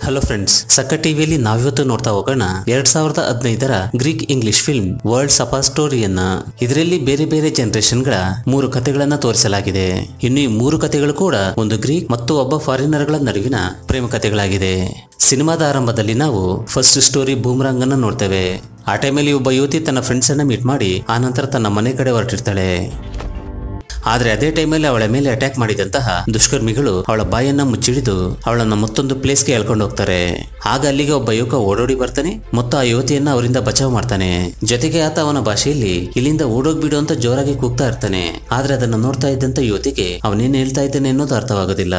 Hello friends ಸಕ್ಕ ಟಿವಿಯಲ್ಲಿ ನಾವಿವತ್ತು ನೋಡ್ತಾ ಹೋಗೋಣ ಎರಡ್ ಸಾವಿರದ ಹದಿನೈದರ ಗ್ರೀಕ್ ಇಂಗ್ಲಿಷ್ ಫಿಲ್ಮ್ ವರ್ಲ್ಡ್ ಸಪಾ ಸ್ಟೋರಿಯನ್ನ ಇದರಲ್ಲಿ ಬೇರೆ ಬೇರೆ ಜನರೇಷನ್ಗಳ ಮೂರು ಕಥೆಗಳನ್ನ ತೋರಿಸಲಾಗಿದೆ ಇನ್ನು ಈ ಮೂರು ಕಥೆಗಳು ಕೂಡ ಒಂದು ಗ್ರೀಕ್ ಮತ್ತು ಒಬ್ಬ ಫಾರಿನರ್ಗಳ ನಡುವಿನ ಪ್ರೇಮ ಕಥೆಗಳಾಗಿದೆ ಸಿನಿಮಾದ ಆರಂಭದಲ್ಲಿ ನಾವು ಫಸ್ಟ್ ಸ್ಟೋರಿ ಬೂಮ್ರಾಂಗ್ ಅನ್ನ ನೋಡ್ತೇವೆ ಆ ಟೈಮಲ್ಲಿ ಒಬ್ಬ ಯುವತಿ ತನ್ನ ಫ್ರೆಂಡ್ಸ್ ಅನ್ನ ಮೀಟ್ ಮಾಡಿ ಆನಂತರ ತನ್ನ ಮನೆ ಕಡೆ ಹೊರಟಿರ್ತಾಳೆ ಆದ್ರೆ ಅದೇ ಟೈಮಲ್ಲಿ ಅವಳ ಮೇಲೆ ಅಟ್ಯಾಕ್ ಮಾಡಿದಂತಹ ದುಷ್ಕರ್ಮಿಗಳು ಅವಳ ಬಾಯನ್ನ ಮುಚ್ಚಿಡಿದು ಅವಳನ್ನ ಮತ್ತೊಂದು ಪ್ಲೇಸ್ಗೆ ಎಳ್ಕೊಂಡು ಹೋಗ್ತಾರೆ ಆಗ ಅಲ್ಲಿಗೆ ಒಬ್ಬ ಯುವಕ ಓಡೋಡಿ ಬರ್ತಾನೆ ಮತ್ತು ಆ ಯುವತಿಯನ್ನ ಅವರಿಂದ ಬಚಾವ್ ಮಾಡ್ತಾನೆ ಜೊತೆಗೆ ಆತ ಅವನ ಭಾಷೆಯಲ್ಲಿ ಇಲ್ಲಿಂದ ಓಡೋಗ್ಬಿಡು ಅಂತ ಜೋರಾಗಿ ಕೂಗ್ತಾ ಇರ್ತಾನೆ ಆದ್ರೆ ಅದನ್ನ ನೋಡ್ತಾ ಇದ್ದಂತ ಯುವತಿಗೆ ಅವನೇನ್ ಹೇಳ್ತಾ ಇದ್ದಾನೆ ಅನ್ನೋದು ಅರ್ಥವಾಗೋದಿಲ್ಲ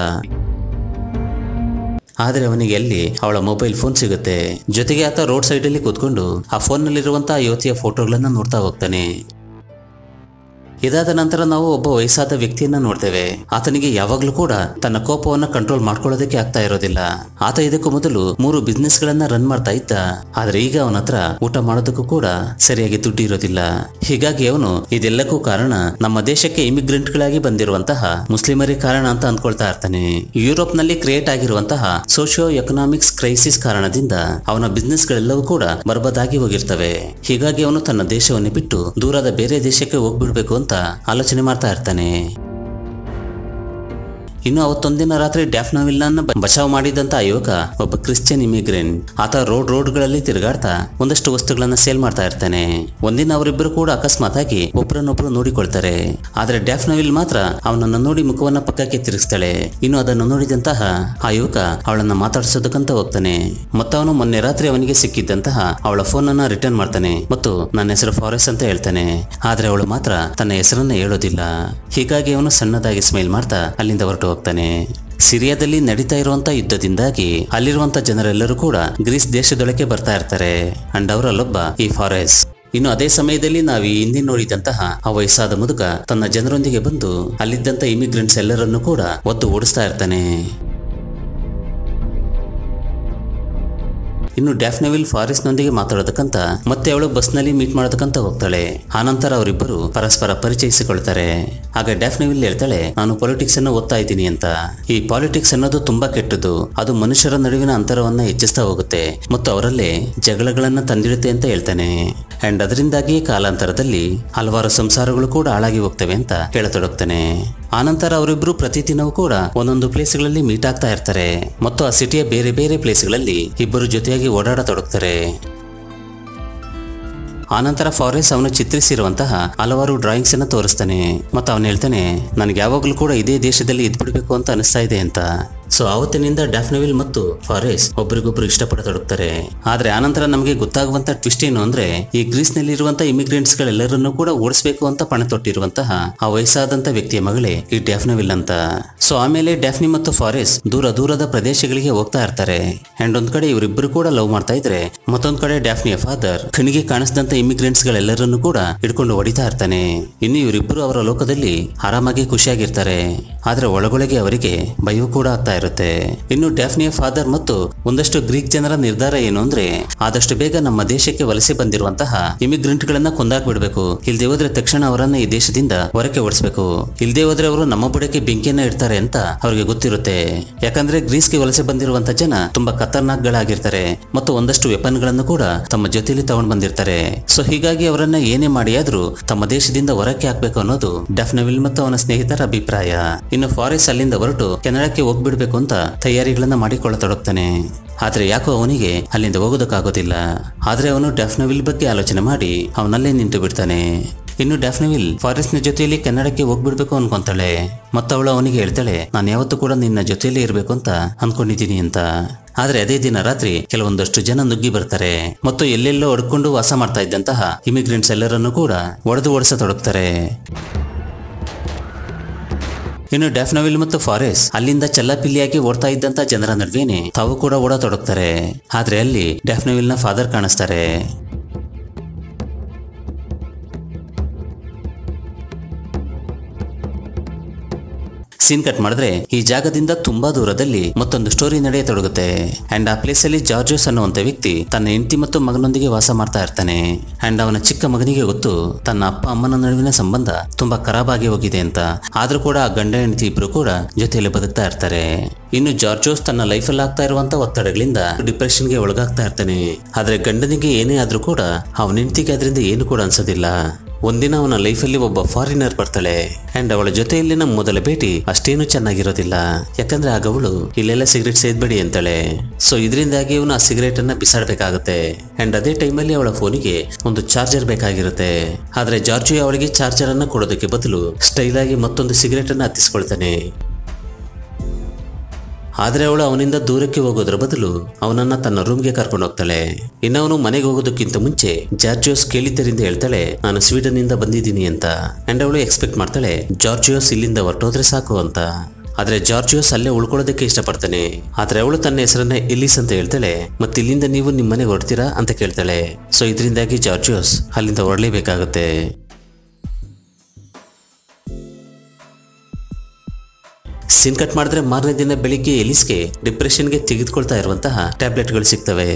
ಆದ್ರೆ ಅವನಿಗೆ ಅಲ್ಲಿ ಅವಳ ಮೊಬೈಲ್ ಫೋನ್ ಸಿಗುತ್ತೆ ಜೊತೆಗೆ ಆತ ರೋಡ್ ಸೈಡಲ್ಲಿ ಕೂತ್ಕೊಂಡು ಆ ಫೋನ್ನಲ್ಲಿರುವಂತಹ ಯುವತಿಯ ಫೋಟೋಗಳನ್ನ ನೋಡ್ತಾ ಹೋಗ್ತಾನೆ ಇದಾದ ನಂತರ ನಾವು ಒಬ್ಬ ವಯಸ್ಸಾದ ವ್ಯಕ್ತಿಯನ್ನ ನೋಡ್ತೇವೆ ಆತನಿಗೆ ಯಾವಾಗ್ಲೂ ಕೂಡ ತನ್ನ ಕೋಪವನ್ನ ಕಂಟ್ರೋಲ್ ಮಾಡ್ಕೊಳ್ಳೋದಕ್ಕೆ ಆಗ್ತಾ ಇರೋದಿಲ್ಲ ಆತ ಇದಕ್ಕೂ ಮೊದಲು ಮೂರು ಬಿಸ್ನೆಸ್ ಗಳನ್ನ ರನ್ ಮಾಡ್ತಾ ಇದ್ದ ಆದ್ರೆ ಈಗ ಅವನ ಹತ್ರ ಊಟ ಮಾಡೋದಕ್ಕೂ ಕೂಡ ಸರಿಯಾಗಿ ದುಡ್ಡು ಇರೋದಿಲ್ಲ ಹೀಗಾಗಿ ಅವನು ಇದೆಲ್ಲಕ್ಕೂ ಕಾರಣ ನಮ್ಮ ದೇಶಕ್ಕೆ ಇಮಿಗ್ರೆಂಟ್ ಗಳಾಗಿ ಬಂದಿರುವಂತಹ ಮುಸ್ಲಿಮರೇ ಕಾರಣ ಅಂತ ಅಂದ್ಕೊಳ್ತಾ ಇರ್ತಾನೆ ಯುರೋಪ್ ನಲ್ಲಿ ಕ್ರಿಯೇಟ್ ಆಗಿರುವಂತಹ ಸೋಶಿಯೋ ಎಕನಾಮಿಕ್ಸ್ ಕ್ರೈಸಿಸ್ ಕಾರಣದಿಂದ ಅವನ ಬಿಸ್ನೆಸ್ ಗಳೆಲ್ಲವೂ ಕೂಡ ಬರ್ಬದಾಗಿ ಹೋಗಿರ್ತವೆ ಹೀಗಾಗಿ ಅವನು ತನ್ನ ದೇಶವನ್ನೇ ಬಿಟ್ಟು ದೂರದ ಬೇರೆ ದೇಶಕ್ಕೆ ಹೋಗ್ಬಿಡ್ಬೇಕು ಅಂತ ಆಲೋಚನೆ ಮಾಡ್ತಾ ಇರ್ತಾನೆ ಇನ್ನು ಅವತ್ತೊಂದಿನ ರಾತ್ರಿ ಡ್ಯಾಫ್ನವಿಲ್ನ ಬಚಾವ್ ಮಾಡಿದಂತ ಆ ಯುವಕ ಒಬ್ಬ ಕ್ರಿಶ್ಚಿಯನ್ ಇಮಿಗ್ರೆಂಟ್ ಆತ ರೋಡ್ ರೋಡ್ಗಳಲ್ಲಿ ತಿರುಗಾಡ್ತಾ ಒಂದಷ್ಟು ವಸ್ತುಗಳನ್ನ ಸೇಲ್ ಮಾಡ್ತಾ ಇರ್ತಾನೆ ಒಂದಿನ ಅವರಿಬ್ಬರು ಕೂಡ ಅಕಸ್ಮಾತ್ ಆಗಿ ಒಬ್ಬರನ್ನೊಬ್ರು ನೋಡಿಕೊಳ್ತಾರೆ ಆದ್ರೆ ಡ್ಯಾಫ್ನವಿಲ್ ಮಾತ್ರ ಅವನನ್ನ ನೋಡಿ ಮುಖವನ್ನ ಪಕ್ಕಕ್ಕೆ ತಿರುಗಿಸ್ತಾಳೆ ಇನ್ನು ಅದನ್ನು ನೋಡಿದಂತಹ ಆ ಯುವಕ ಅವಳನ್ನ ಮಾತಾಡಿಸೋದಕ್ಕಂತ ಹೋಗ್ತಾನೆ ಮತ್ತವನು ಮೊನ್ನೆ ರಾತ್ರಿ ಅವನಿಗೆ ಸಿಕ್ಕಿದ್ದಂತಹ ಅವಳ ಫೋನ್ ಅನ್ನ ರಿಟರ್ನ್ ಮಾಡ್ತಾನೆ ಮತ್ತು ನನ್ನ ಹೆಸರು ಫಾರೆಸ್ಟ್ ಅಂತ ಹೇಳ್ತಾನೆ ಆದ್ರೆ ಅವಳು ಮಾತ್ರ ತನ್ನ ಹೆಸರನ್ನ ಹೇಳೋದಿಲ್ಲ ಹೀಗಾಗಿ ಅವನು ಸಣ್ಣದಾಗಿ ಸ್ಮೈಲ್ ಮಾಡ್ತಾ ಅಲ್ಲಿಂದ ಹೊರಟು ಹೋಗ್ತಾನೆ ಸಿರಿಯಾದಲ್ಲಿ ನಡೀತಾ ಇರುವಂತ ಯುದ್ಧದಿಂದಾಗಿ ಅಲ್ಲಿರುವಂತ ಜನರೆಲ್ಲರೂ ಕೂಡ ಗ್ರೀಸ್ ದೇಶದೊಳಗೆ ಬರ್ತಾ ಇರ್ತಾರೆ ಅಂಡ್ ಅವರಲ್ಲೊಬ್ಬ ಈ ಫಾರೆಸ್ಟ್ ಇನ್ನು ಅದೇ ಸಮಯದಲ್ಲಿ ನಾವು ಈ ಹಿಂದೆ ನೋಡಿದಂತಹ ಆ ವಯಸ್ಸಾದ ಮುದುಕ ತನ್ನ ಜನರೊಂದಿಗೆ ಬಂದು ಅಲ್ಲಿದ್ದಂತ ಇಮಿಗ್ರೆಂಟ್ಸ್ ಎಲ್ಲರನ್ನೂ ಕೂಡ ಒದ್ದು ಓಡಿಸ್ತಾ ಇರ್ತಾನೆ ಇನ್ನು ಡ್ಯಾಫ್ನೆವಿಲ್ ಫಾರೆಸ್ಟ್ನೊಂದಿಗೆ ಮಾತಾಡೋದಕ್ಕಂತ ಮತ್ತೆ ಅವಳು ಬಸ್ನಲ್ಲಿ ಮೀಟ್ ಮಾಡೋದಕ್ಕಂತ ಹೋಗ್ತಾಳೆ ಆನಂತರ ಅವರಿಬ್ಬರು ಪರಸ್ಪರ ಪರಿಚಯಿಸಿಕೊಳ್ತಾರೆ ಆಗ ಡ್ಯಾಫ್ನೆವಿಲ್ ಹೇಳ್ತಾಳೆ ನಾನು ಪಾಲಿಟಿಕ್ಸ್ ಅನ್ನು ಓದ್ತಾ ಇದ್ದೀನಿ ಅಂತ ಈ ಪಾಲಿಟಿಕ್ಸ್ ಅನ್ನೋದು ತುಂಬಾ ಕೆಟ್ಟದ್ದು ಅದು ಮನುಷ್ಯರ ನಡುವಿನ ಅಂತರವನ್ನ ಹೆಚ್ಚಿಸ್ತಾ ಹೋಗುತ್ತೆ ಮತ್ತು ಅವರಲ್ಲೇ ಜಗಳಗಳನ್ನ ತಂದಿಡುತ್ತೆ ಅಂತ ಹೇಳ್ತಾನೆ ಅಂಡ್ ಅದರಿಂದಾಗಿ ಕಾಲಾಂತರದಲ್ಲಿ ಹಲವಾರು ಸಂಸಾರಗಳು ಕೂಡ ಹಾಳಾಗಿ ಹೋಗ್ತವೆ ಅಂತ ಹೇಳತೊಡಗ್ತಾನೆ ಆನಂತರ ಅವರಿಬ್ರು ಪ್ರತಿದಿನವೂ ಕೂಡ ಒಂದೊಂದು ಪ್ಲೇಸ್ಗಳಲ್ಲಿ ಮೀಟ್ ಆಗ್ತಾ ಇರ್ತಾರೆ ಮತ್ತು ಆ ಸಿಟಿಯ ಬೇರೆ ಬೇರೆ ಪ್ಲೇಸ್ಗಳಲ್ಲಿ ಇಬ್ಬರು ಜೊತೆಯಾಗಿ ಓಡಾಡತೊಡಗ್ತಾರೆ ಆನಂತರ ಫಾರೆಸ್ಟ್ ಅವನು ಚಿತ್ರಿಸಿರುವಂತಹ ಹಲವಾರು ಡ್ರಾಯಿಂಗ್ಸ್ ಅನ್ನ ತೋರಿಸ್ತಾನೆ ಮತ್ತು ಅವನು ಹೇಳ್ತಾನೆ ನನಗೆ ಯಾವಾಗಲೂ ಕೂಡ ಇದೇ ದೇಶದಲ್ಲಿ ಇದ್ಬಿಡ್ಬೇಕು ಅಂತ ಅನಿಸ್ತಾ ಇದೆ ಅಂತ ಸೊ ಆವತ್ತಿನಿಂದ ಡ್ಯಾಫ್ನವಿಲ್ ಮತ್ತು ಫಾರೆಸ್ಟ್ ಒಬ್ರಿಗೊಬ್ರು ಇಷ್ಟಪಡತೊಡಗ್ತಾರೆ ಆದ್ರೆ ಆನಂತರ ನಮಗೆ ಗೊತ್ತಾಗುವಂತ ಟ್ವಿಸ್ಟ್ ಏನು ಅಂದ್ರೆ ಈ ಗ್ರೀಸ್ ನಲ್ಲಿರುವಂತ ಇಮಿಗ್ರೆಂಟ್ಸ್ ಗಳೆಲ್ಲರನ್ನೂ ಕೂಡ ಓಡಿಸ್ಬೇಕು ಅಂತ ಪಣ ತೊಟ್ಟಿರುವಂತಹ ಆ ವಯಸ್ಸಾದಂತ ವ್ಯಕ್ತಿಯ ಮಗಳೇ ಈ ಡ್ಯಾಫ್ನವಿಲ್ ಅಂತ ಸೊ ಆಮೇಲೆ ಡ್ಯಾಫ್ನಿ ಮತ್ತು ಫಾರೆಸ್ಟ್ ದೂರ ದೂರದ ಪ್ರದೇಶಗಳಿಗೆ ಹೋಗ್ತಾ ಇರ್ತಾರೆ ಅಂಡ್ ಒಂದ್ ಕಡೆ ಇವರಿಬ್ಬರು ಕೂಡ ಲವ್ ಮಾಡ್ತಾ ಇದ್ರೆ ಮತ್ತೊಂದ್ ಕಡೆ ಡ್ಯಾಫ್ನಿಯ ಫಾದರ್ ಕಣಿಗೆ ಕಾಣಿಸಿದಂತ ಇಮಿಗ್ರೆಂಟ್ಸ್ ಗಳೆಲ್ಲರನ್ನೂ ಕೂಡ ಹಿಡ್ಕೊಂಡು ಹೊಡಿತಾ ಇರ್ತಾನೆ ಇನ್ನು ಇವರಿಬ್ಬರು ಅವರ ಲೋಕದಲ್ಲಿ ಆರಾಮಾಗಿ ಖುಷಿಯಾಗಿರ್ತಾರೆ ಆದ್ರೆ ಒಳಗೊಳಗೆ ಅವರಿಗೆ ಭಯವೂ ಕೂಡ ಆಗ್ತಾ ಇರುತ್ತೆ ಇನ್ನು ಡ್ಯಾಫ್ನಿಯ ಫಾದರ್ ಮತ್ತು ಒಂದಷ್ಟು ಗ್ರೀಕ್ ಜನರ ನಿರ್ಧಾರ ಏನು ಅಂದ್ರೆ ಆದಷ್ಟು ಬೇಗ ನಮ್ಮ ದೇಶಕ್ಕೆ ವಲಸೆ ಬಂದಿರುವಂತಹ ಇಮಿಗ್ರೆಂಟ್ ಗಳನ್ನ ಕೊಂದಾಕ್ಬಿಡ್ಬೇಕು ಇಲ್ದೇ ಹೋದ್ರೆ ತಕ್ಷಣ ಅವರನ್ನ ಈ ದೇಶದಿಂದ ಹೊರಕ್ಕೆ ಓಡಿಸ್ಬೇಕು ಇಲ್ದೇ ಹೋದ್ರೆ ಅವರು ನಮ್ಮ ಬುಡಕ್ಕೆ ಬೆಂಕಿಯನ್ನ ಇಡ್ತಾರೆ ಅಂತ ಅವ್ರಿಗೆ ಗೊತ್ತಿರುತ್ತೆ ಯಾಕಂದ್ರೆ ಗ್ರೀಸ್ಗೆ ವಲಸೆ ಬಂದಿರುವಂತ ಜನ ತುಂಬಾ ಖತರ್ನಾಕ್ ಗಳಾಗಿರ್ತಾರೆ ಮತ್ತು ಒಂದಷ್ಟು ವೆಪನ್ ಗಳನ್ನು ಕೂಡ ತಮ್ಮ ಜೊತೆಲಿ ತಗೊಂಡ್ ಬಂದಿರ್ತಾರೆ ಸೊ ಹೀಗಾಗಿ ಅವರನ್ನ ಏನೇ ಮಾಡಿ ಆದ್ರೂ ತಮ್ಮ ದೇಶದಿಂದ ಹೊರಕ್ಕೆ ಹಾಕ್ಬೇಕು ಅನ್ನೋದು ಡಫ್ನವಿಲ್ ಮತ್ತು ಅವನ ಸ್ನೇಹಿತರ ಅಭಿಪ್ರಾಯ ಇನ್ನು ಫಾರೆಸ್ಟ್ ಅಲ್ಲಿಂದ ಹೊರಟು ಕೆನಡಾಕ್ಕೆ ಹೋಗ್ಬಿಡ್ಬೇಕು ಅಂತ ತಯಾರಿಗಳನ್ನ ಮಾಡಿಕೊಳ್ಳತೊಡಗ್ತಾನೆ ಆದ್ರೆ ಯಾಕೋ ಅವನಿಗೆ ಅಲ್ಲಿಂದ ಹೋಗೋದಕ್ಕಾಗೋದಿಲ್ಲ ಆದ್ರೆ ಅವನು ಡ್ಯಾಫ್ನವಿಲ್ ಬಗ್ಗೆ ಆಲೋಚನೆ ಮಾಡಿ ಅವನಲ್ಲೇ ನಿಂತು ಬಿಡ್ತಾನೆ ಇನ್ನು ಡ್ಯಾಫ್ನವಿಲ್ ಫಾರೆಸ್ಟ್ನ ಜೊತೆಯಲ್ಲಿ ಕನ್ನಡಕ್ಕೆ ಹೋಗ್ಬಿಡ್ಬೇಕು ಅನ್ಕೊಂತಾಳೆ ಮತ್ತವಳು ಅವನಿಗೆ ಹೇಳ್ತಾಳೆ ನಾನು ಯಾವತ್ತೂ ಕೂಡ ನಿನ್ನ ಜೊತೆಯಲ್ಲೇ ಇರಬೇಕು ಅಂತ ಅನ್ಕೊಂಡಿದ್ದೀನಿ ಅಂತ ಆದ್ರೆ ಅದೇ ದಿನ ರಾತ್ರಿ ಕೆಲವೊಂದಷ್ಟು ಜನ ನುಗ್ಗಿ ಬರ್ತಾರೆ ಮತ್ತು ಎಲ್ಲೆಲ್ಲೋ ಹೊಡ್ಕೊಂಡು ವಾಸ ಮಾಡ್ತಾ ಇದ್ದಂತಹ ಇಮಿಗ್ರೆಂಟ್ಸ್ ಎಲ್ಲರನ್ನೂ ಕೂಡ ಒಡೆದು ಓಡಿಸತೊಡಗ್ತಾರೆ ಇನ್ನು ಡ್ಯಾಫ್ನವಿಲ್ ಮತ್ತು ಫಾರೆಸ್ಟ್ ಅಲ್ಲಿಂದ ಚಲ್ಲಪಿಲ್ಲಿಯಾಗಿ ಓಡ್ತಾ ಇದ್ದಂತ ಜನರ ನಡುವೆನೆ ತಾವು ಕೂಡ ಓಡತೊಡಗ್ತಾರೆ ಆದ್ರೆ ಅಲ್ಲಿ ಡ್ಯಾಫ್ನವಿಲ್ನ ಫಾದರ್ ಕಾಣಿಸ್ತಾರೆ ಸೀನ್ ಕಟ್ ಮಾಡಿದ್ರೆ ಈ ಜಾಗದಿಂದ ತುಂಬಾ ದೂರದಲ್ಲಿ ಮತ್ತೊಂದು ಸ್ಟೋರಿ ನಡೆಯತೊಡಗುತ್ತೆ ಅಂಡ್ ಆ ಪ್ಲೇಸ್ ಅಲ್ಲಿ ಜಾರ್ಜಸ್ ಅನ್ನುವಂತ ವ್ಯಕ್ತಿ ತನ್ನ ಹೆಂಡತಿ ಮತ್ತು ಮಗನೊಂದಿಗೆ ವಾಸ ಮಾಡ್ತಾ ಇರ್ತಾನೆ ಅಂಡ್ ಅವನ ಚಿಕ್ಕ ಮಗನಿಗೆ ಗೊತ್ತು ತನ್ನ ಅಪ್ಪ ಅಮ್ಮನ ನಡುವಿನ ಸಂಬಂಧ ತುಂಬಾ ಖರಾಬ್ ಆಗಿ ಹೋಗಿದೆ ಅಂತ ಆದ್ರೂ ಕೂಡ ಆ ಗಂಡ ಹೆಂಡತಿ ಇಬ್ರು ಕೂಡ ಜೊತೆಯಲ್ಲಿ ಬದುಕ್ತಾ ಇರ್ತಾರೆ ಇನ್ನು ಜಾರ್ಜೋಸ್ ತನ್ನ ಲೈಫಲ್ಲಿ ಆಗ್ತಾ ಇರುವಂತ ಒತ್ತಡಗಳಿಂದ ಡಿಪ್ರೆಷನ್ಗೆ ಒಳಗಾಗ್ತಾ ಇರ್ತಾನೆ ಆದ್ರೆ ಗಂಡನಿಗೆ ಏನೇ ಆದ್ರೂ ಕೂಡ ಅವನ ಹೆಂಡತಿಗೆ ಅದರಿಂದ ಏನು ಕೂಡ ಅನ್ಸೋದಿಲ್ಲ ಒಂದಿನ ಅವನ ಲೈಫಲ್ಲಿ ಒಬ್ಬ ಫಾರಿನರ್ ಬರ್ತಾಳೆ ಅಂಡ್ ಅವಳ ಜೊತೆಯಲ್ಲಿನ ಮೊದಲ ಭೇಟಿ ಅಷ್ಟೇನು ಚೆನ್ನಾಗಿರೋದಿಲ್ಲ ಯಾಕಂದ್ರೆ ಆಗ ಅವಳು ಇಲ್ಲೆಲ್ಲ ಸಿಗರೇಟ್ ಸೇದ್ಬೇಡಿ ಅಂತಾಳೆ ಸೊ ಇದರಿಂದಾಗಿ ಅವನು ಆ ಸಿಗರೇಟ್ ಅನ್ನ ಬಿಸಾಡ್ಬೇಕಾಗುತ್ತೆ ಅಂಡ್ ಅದೇ ಟೈಮಲ್ಲಿ ಅವಳ ಫೋನಿಗೆ ಒಂದು ಚಾರ್ಜರ್ ಬೇಕಾಗಿರುತ್ತೆ ಆದ್ರೆ ಜಾರ್ಜಿ ಅವಳಿಗೆ ಚಾರ್ಜರ್ ಅನ್ನ ಕೊಡೋದಕ್ಕೆ ಬದಲು ಸ್ಟೈಲ್ ಆಗಿ ಮತ್ತೊಂದು ಸಿಗರೇಟ್ ಅನ್ನ ಹತ್ತಿಸ್ಕೊಳ್ತಾನೆ ಆದ್ರೆ ಅವಳು ಅವನಿಂದ ದೂರಕ್ಕೆ ಹೋಗೋದ್ರ ಬದಲು ಅವನನ್ನ ತನ್ನ ರೂಮ್ಗೆ ಕರ್ಕೊಂಡು ಹೋಗ್ತಾಳೆ ಇನ್ನು ಅವನು ಮನೆಗೆ ಹೋಗೋದಕ್ಕಿಂತ ಮುಂಚೆ ಜಾರ್ಜಿಯೋಸ್ ಕೇಳಿದ್ದರಿಂದ ಹೇಳ್ತಾಳೆ ನಾನು ಸ್ವೀಡನ್ ಇಂದ ಬಂದಿದ್ದೀನಿ ಅಂತ ಅಂಡ್ ಅವಳು ಎಕ್ಸ್ಪೆಕ್ಟ್ ಮಾಡ್ತಾಳೆ ಜಾರ್ಜಿಯೋಸ್ ಇಲ್ಲಿಂದ ಹೊರಟೋದ್ರೆ ಸಾಕು ಅಂತ ಆದ್ರೆ ಜಾರ್ಜಿಯೋಸ್ ಅಲ್ಲೇ ಉಳ್ಕೊಳ್ಳೋದಕ್ಕೆ ಇಷ್ಟಪಡ್ತಾನೆ ಆದ್ರೆ ಅವಳು ತನ್ನ ಹೆಸರನ್ನ ಎಲಿಸ್ ಅಂತ ಹೇಳ್ತಾಳೆ ಮತ್ತೆ ಇಲ್ಲಿಂದ ನೀವು ನಿಮ್ಮ ಮನೆಗೆ ಹೊರಡ್ತೀರಾ ಅಂತ ಕೇಳ್ತಾಳೆ ಸೊ ಇದರಿಂದಾಗಿ ಜಾರ್ಜಿಯೋಸ್ ಅಲ್ಲಿಂದ ಹೊರಡಲೇಬೇಕಾಗುತ್ತೆ ಸಿನ್ ಕಟ್ ಮಾಡಿದ್ರೆ ಮಾರನೇ ದಿನ ಬೆಳಿಗ್ಗೆ ಎಲಿಸ್ಗೆ ಡಿಪ್ರೆಷನ್ಗೆ ತೆಗೆದುಕೊಳ್ತಾ ಇರುವಂತಹ ಟ್ಯಾಬ್ಲೆಟ್ಗಳು ಸಿಗ್ತವೆ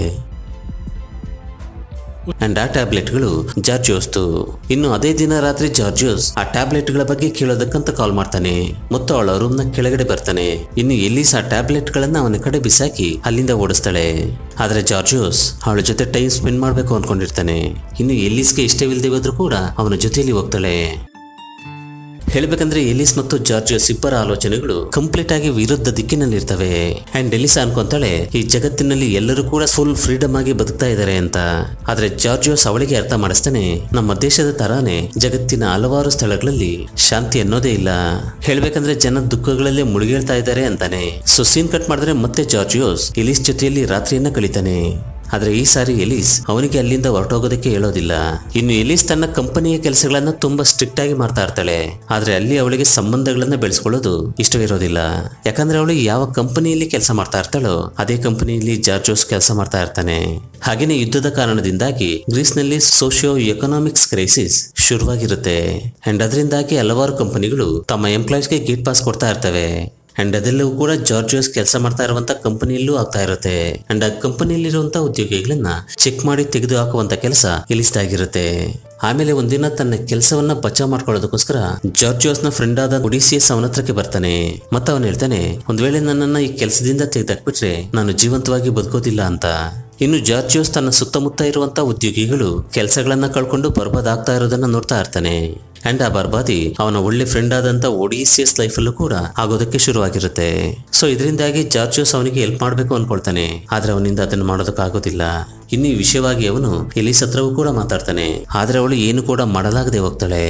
ಅಂಡ್ ಆ ಟ್ಯಾಬ್ಲೆಟ್ಗಳು ಜಾರ್ಜಿಯೋಸ್ತು ಇನ್ನು ಅದೇ ದಿನ ರಾತ್ರಿ ಜಾರ್ಜಿಯೋಸ್ ಆ ಟ್ಯಾಬ್ಲೆಟ್ಗಳ ಬಗ್ಗೆ ಕೇಳೋದಕ್ಕಂತ ಕಾಲ್ ಮಾಡ್ತಾನೆ ಮತ್ತು ಅವಳ ರೂಮ್ನ ಕೆಳಗಡೆ ಬರ್ತಾನೆ ಇನ್ನು ಎಲ್ಲಿಸ್ ಆ ಟ್ಯಾಬ್ಲೆಟ್ಗಳನ್ನ ಅವನ ಕಡೆ ಬಿಸಾಕಿ ಅಲ್ಲಿಂದ ಓಡಿಸ್ತಾಳೆ ಆದ್ರೆ ಜಾರ್ಜಿಯೋಸ್ ಅವಳ ಜೊತೆ ಟೈಮ್ ಸ್ಪೆಂಡ್ ಮಾಡ್ಬೇಕು ಅನ್ಕೊಂಡಿರ್ತಾನೆ ಇನ್ನು ಎಲ್ಲಿಸ್ಗೆ ಇಷ್ಟವಿಲ್ಲದೆ ಹೋದ್ರೂ ಕೂಡ ಅವನ ಜೊತೆಯಲ್ಲಿ ಹೋಗ್ತಾಳೆ ಹೇಳ್ಬೇಕಂದ್ರೆ ಎಲಿಸ್ ಮತ್ತು ಜಾರ್ಜಿಯಸ್ ಇಬ್ಬರ ಆಲೋಚನೆಗಳು ಕಂಪ್ಲೀಟ್ ಆಗಿ ವಿರುದ್ಧ ದಿಕ್ಕಿನಲ್ಲಿರ್ತವೆ ಅಂಡ್ ಎಲಿಸ್ ಅನ್ಕೊಂತಾಳೆ ಈ ಜಗತ್ತಿನಲ್ಲಿ ಎಲ್ಲರೂ ಕೂಡ ಫುಲ್ ಫ್ರೀಡಮ್ ಆಗಿ ಬದುಕ್ತಾ ಇದ್ದಾರೆ ಅಂತ ಆದ್ರೆ ಜಾರ್ಜಿಯೋಸ್ ಅವಳಿಗೆ ಅರ್ಥ ಮಾಡಿಸ್ತಾನೆ ನಮ್ಮ ದೇಶದ ತರಾನೇ ಜಗತ್ತಿನ ಹಲವಾರು ಸ್ಥಳಗಳಲ್ಲಿ ಶಾಂತಿ ಅನ್ನೋದೇ ಇಲ್ಲ ಹೇಳ್ಬೇಕಂದ್ರೆ ಜನ ದುಃಖಗಳಲ್ಲೇ ಮುಳುಗೇಳ್ತಾ ಇದ್ದಾರೆ ಅಂತಾನೆ ಸೊ ಸೀನ್ ಕಟ್ ಮಾಡಿದ್ರೆ ಮತ್ತೆ ಜಾರ್ಜಿಯೋಸ್ ಎಲಿಸ್ ಜೊತೆಯಲ್ಲಿ ರಾತ್ರಿಯನ್ನ ಕಳೀತಾನೆ ಆದ್ರೆ ಈ ಸಾರಿ ಎಲಿಸ್ ಅವನಿಗೆ ಅಲ್ಲಿಂದ ಹೊರಟೋಗೋದಕ್ಕೆ ಹೇಳೋದಿಲ್ಲ ಇನ್ನು ಎಲಿಸ್ ತನ್ನ ಕಂಪನಿಯ ಕೆಲಸಗಳನ್ನ ತುಂಬಾ ಸ್ಟ್ರಿಕ್ಟ್ ಆಗಿ ಮಾಡ್ತಾ ಇರ್ತಾಳೆ ಆದ್ರೆ ಅಲ್ಲಿ ಅವಳಿಗೆ ಸಂಬಂಧಗಳನ್ನ ಬೆಳೆಸ್ಕೊಳ್ಳೋದು ಇಷ್ಟವಿರೋದಿಲ್ಲ ಯಾಕಂದ್ರೆ ಅವಳು ಯಾವ ಕಂಪನಿಯಲ್ಲಿ ಕೆಲಸ ಮಾಡ್ತಾ ಇರ್ತಾಳೋ ಅದೇ ಕಂಪನಿಯಲ್ಲಿ ಜಾರ್ಜೋಸ್ ಕೆಲಸ ಮಾಡ್ತಾ ಇರ್ತಾನೆ ಹಾಗೇನೆ ಯುದ್ಧದ ಕಾರಣದಿಂದಾಗಿ ಗ್ರೀಸ್ನಲ್ಲಿ ಸೋಶಿಯೋ ಎಕನಾಮಿಕ್ಸ್ ಕ್ರೈಸಿಸ್ ಶುರುವಾಗಿರುತ್ತೆ ಅಂಡ್ ಅದರಿಂದಾಗಿ ಹಲವಾರು ಕಂಪನಿಗಳು ತಮ್ಮ ಎಂಪ್ಲಾಯೀಸ್ಗೆ ಗೇಟ್ ಪಾಸ್ ಕೊಡ್ತಾ ಇರ್ತವೆ ಅಂಡ್ ಅದೆಲ್ಲವೂ ಕೂಡ ಜಾರ್ಜಿಯಸ್ ಕೆಲಸ ಮಾಡ್ತಾ ಇರುವಂತ ಕಂಪನಿಯಲ್ಲೂ ಆಗ್ತಾ ಇರುತ್ತೆ ಅಂಡ್ ಆ ಕಂಪನಿಯಲ್ಲಿರುವಂತ ಉದ್ಯೋಗಿಗಳನ್ನ ಚೆಕ್ ಮಾಡಿ ತೆಗೆದು ಹಾಕುವಂತ ಕೆಲಸ ಇಲಿಸ್ದಾಗಿರುತ್ತೆ ಆಮೇಲೆ ಒಂದಿನ ತನ್ನ ಕೆಲಸವನ್ನ ಬಚಾವ್ ಮಾಡ್ಕೊಳ್ಳೋದಕ್ಕೋಸ್ಕರ ಜಾರ್ಜಿಯಸ್ನ ಫ್ರೆಂಡ್ ಆದ ಒಡಿಸಿಯಸ್ ಅವನ ಹತ್ರಕ್ಕೆ ಬರ್ತಾನೆ ಮತ್ತೆ ಅವನು ಹೇಳ್ತಾನೆ ಒಂದ್ ವೇಳೆ ನನ್ನನ್ನ ಈ ಕೆಲಸದಿಂದ ತೆಗೆದಾಕ್ಬಿಟ್ರೆ ನಾನು ಜೀವಂತವಾಗಿ ಬದುಕೋದಿಲ್ಲ ಅಂತ ಇನ್ನು ಜಾರ್ಜಿಯೋಸ್ ತನ್ನ ಸುತ್ತಮುತ್ತ ಇರುವಂತ ಉದ್ಯೋಗಿಗಳು ಕೆಲಸಗಳನ್ನ ಕಳ್ಕೊಂಡು ಬರ್ಬಾದಾಗ್ತಾ ಇರೋದನ್ನ ನೋಡ್ತಾ ಇರ್ತಾನೆ ಅಂಡ್ ಆ ಬರ್ಬಾದಿ ಅವನ ಒಳ್ಳೆ ಫ್ರೆಂಡ್ ಆದಂತ ಒಡಿಸಿಯಸ್ ಲೈಫಲ್ಲೂ ಕೂಡ ಆಗೋದಕ್ಕೆ ಶುರುವಾಗಿರುತ್ತೆ ಸೊ ಇದರಿಂದಾಗಿ ಜಾರ್ಜಿಯೋಸ್ ಅವನಿಗೆ ಹೆಲ್ಪ್ ಮಾಡಬೇಕು ಅನ್ಕೊಳ್ತಾನೆ ಆದ್ರೆ ಅವನಿಂದ ಅದನ್ನು ಮಾಡೋದಕ್ಕಾಗೋದಿಲ್ಲ ಇನ್ನು ಈ ವಿಷಯವಾಗಿ ಅವನು ಎಲಿಸ್ ಹತ್ರವೂ ಕೂಡ ಮಾತಾಡ್ತಾನೆ ಆದ್ರೆ ಅವಳು ಏನು ಕೂಡ ಮಾಡಲಾಗದೆ ಹೋಗ್ತಾಳೆ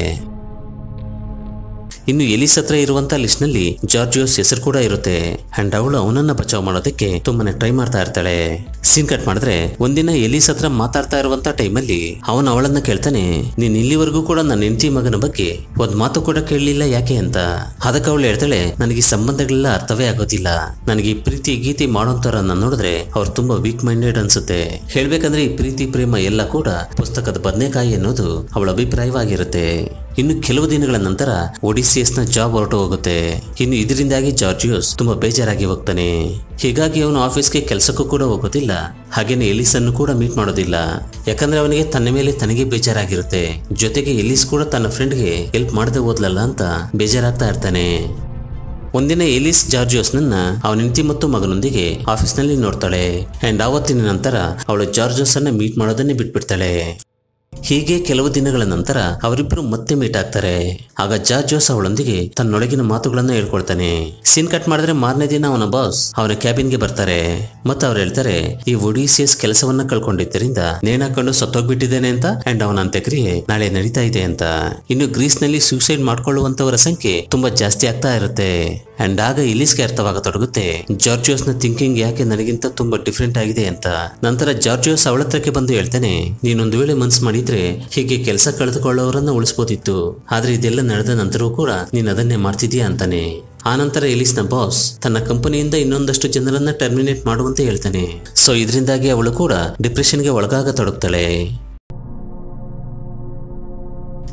ಇನ್ನು ಎಲಿಸ್ ಹತ್ರ ಇರುವಂತ ಲಿಸ್ಟ್ ನಲ್ಲಿ ಜಾರ್ಜಿಯೋಸ್ ಹೆಸರು ಕೂಡ ಇರುತ್ತೆ ಅಂಡ್ ಅವಳು ಅವನನ್ನ ಬಚಾವ್ ಮಾಡೋದಕ್ಕೆ ತುಂಬಾನೇ ಟ್ರೈ ಮಾಡ್ತಾ ಇರ್ತಾಳೆ ಸೀನ್ ಕಟ್ ಮಾಡಿದ್ರೆ ಒಂದಿನ ಎಲಿಸ್ ಹತ್ರ ಮಾತಾಡ್ತಾ ಇರುವಂತ ಟೈಮಲ್ಲಿ ಅವನು ಅವಳನ್ನ ಕೇಳ್ತಾನೆ ನೀನ್ ಇಲ್ಲಿವರೆಗೂ ಕೂಡ ನನ್ನ ಹೆಂಡತಿ ಮಗನ ಬಗ್ಗೆ ಒಂದ್ ಮಾತು ಕೂಡ ಕೇಳಲಿಲ್ಲ ಯಾಕೆ ಅಂತ ಅದಕ್ಕೆ ಅವಳು ಹೇಳ್ತಾಳೆ ನನಗೆ ಈ ಸಂಬಂಧಗಳೆಲ್ಲ ಅರ್ಥವೇ ಆಗೋದಿಲ್ಲ ನನಗೆ ಈ ಪ್ರೀತಿ ಗೀತಿ ಮಾಡೋಂಥವ್ರನ್ನ ನೋಡಿದ್ರೆ ಅವ್ರು ತುಂಬಾ ವೀಕ್ ಮೈಂಡೆಡ್ ಅನ್ಸುತ್ತೆ ಹೇಳ್ಬೇಕಂದ್ರೆ ಈ ಪ್ರೀತಿ ಪ್ರೇಮ ಎಲ್ಲ ಕೂಡ ಪುಸ್ತಕದ ಬದನೆಕಾಯಿ ಅನ್ನೋದು ಅವಳ ಅಭಿಪ್ರಾಯವಾಗಿರುತ್ತೆ ಇನ್ನು ಕೆಲವು ದಿನಗಳ ನಂತರ ಒಡಿಸಿಯಸ್ ನ ಜಾಬ್ ಹೊರಟು ಹೋಗುತ್ತೆ ಇನ್ನು ಇದರಿಂದಾಗಿ ಜಾರ್ಜಿಯೋಸ್ ತುಂಬಾ ಬೇಜಾರಾಗಿ ಹೋಗ್ತಾನೆ ಹೀಗಾಗಿ ಅವನು ಆಫೀಸ್ಗೆ ಕೆಲಸಕ್ಕೂ ಕೂಡ ಹೋಗೋದಿಲ್ಲ ಹಾಗೇನೆ ಎಲಿಸ್ ಅನ್ನು ಕೂಡ ಮೀಟ್ ಮಾಡೋದಿಲ್ಲ ಯಾಕಂದ್ರೆ ಅವನಿಗೆ ತನ್ನ ಮೇಲೆ ತನಗೆ ಬೇಜಾರಾಗಿರುತ್ತೆ ಜೊತೆಗೆ ಎಲಿಸ್ ಕೂಡ ತನ್ನ ಫ್ರೆಂಡ್ಗೆ ಹೆಲ್ಪ್ ಮಾಡದೆ ಹೋದ್ಲಲ್ಲ ಅಂತ ಬೇಜಾರಾಗ್ತಾ ಇರ್ತಾನೆ ಒಂದಿನ ಎಲಿಸ್ ಜಾರ್ಜಿಯೋಸ್ನನ್ನ ಅವನ ಹೆಂಡತಿ ಮತ್ತು ಮಗನೊಂದಿಗೆ ಆಫೀಸ್ನಲ್ಲಿ ನೋಡ್ತಾಳೆ ಅಂಡ್ ಆವತ್ತಿನ ನಂತರ ಅವಳು ಜಾರ್ಜಿಯೋಸ್ ಅನ್ನ ಮೀಟ್ ಮಾಡೋದನ್ನೇ ಬಿಟ್ಬಿಡ್ತಾಳೆ ಹೀಗೆ ಕೆಲವು ದಿನಗಳ ನಂತರ ಅವರಿಬ್ಬರು ಮತ್ತೆ ಮೀಟ್ ಆಗ್ತಾರೆ ಆಗ ಜಾರ್ಜೋಸ್ ಅವಳೊಂದಿಗೆ ತನ್ನೊಳಗಿನ ಮಾತುಗಳನ್ನ ಹೇಳ್ಕೊಳ್ತಾನೆ ಸೀನ್ ಕಟ್ ಮಾಡಿದ್ರೆ ಮಾರನೇ ದಿನ ಅವನ ಬಾಸ್ ಅವನ ಕ್ಯಾಬಿನ್ಗೆ ಬರ್ತಾರೆ ಮತ್ತೆ ಅವ್ರು ಹೇಳ್ತಾರೆ ಈ ಒಡಿಸಿಯಸ್ ಕೆಲಸವನ್ನ ಕಳ್ಕೊಂಡಿದ್ದರಿಂದ ನೇಣಾಕೊಂಡು ಸತ್ತೋಗ್ಬಿಟ್ಟಿದ್ದೇನೆ ಅಂತ ಅಂಡ್ ಅವನ ಅಂತ್ಯಕ್ರಿಯೆ ನಾಳೆ ನಡೀತಾ ಇದೆ ಅಂತ ಇನ್ನು ಗ್ರೀಸ್ ನಲ್ಲಿ ಸೂಸೈಡ್ ಮಾಡ್ಕೊಳ್ಳುವಂತವರ ಸಂಖ್ಯೆ ತುಂಬಾ ಜಾಸ್ತಿ ಆಗ್ತಾ ಇರುತ್ತೆ ಅಂಡ್ ಆಗ ಇಲಿಸ್ಗೆ ಅರ್ಥವಾಗತೊಡಗುತ್ತೆ ಜಾರ್ಜಿಯೋಸ್ ನ ಥಿಂಕಿಂಗ್ ಯಾಕೆ ನನಗಿಂತ ತುಂಬಾ ಡಿಫ್ರೆಂಟ್ ಆಗಿದೆ ಅಂತ ನಂತರ ಜಾರ್ಜಿಯೋಸ್ ಅವಳ ಹತ್ರಕ್ಕೆ ಬಂದು ಹೇಳ್ತಾನೆ ನೀನೊಂದು ವೇಳೆ ಮನ್ಸು ಮಾಡಿದ್ರೆ ಹೀಗೆ ಕೆಲಸ ಕಳೆದುಕೊಳ್ಳೋರನ್ನ ಉಳಿಸ್ಬೋದಿತ್ತು ಆದ್ರೆ ಇದೆಲ್ಲ ನಡೆದ ನಂತರವೂ ಕೂಡ ನೀನ್ ಅದನ್ನೇ ಮಾಡ್ತಿದೀಯ ಅಂತಾನೆ ಆನಂತರ ಎಲಿಸ್ನ ಬಾಸ್ ತನ್ನ ಕಂಪನಿಯಿಂದ ಇನ್ನೊಂದಷ್ಟು ಜನರನ್ನ ಟರ್ಮಿನೇಟ್ ಮಾಡುವಂತೆ ಹೇಳ್ತಾನೆ ಸೊ ಇದರಿಂದಾಗಿ ಅವಳು ಕೂಡ ಡಿಪ್ರೆಷನ್ಗೆ ಒಳಗಾಗತೊಡಗ್ತಾಳೆ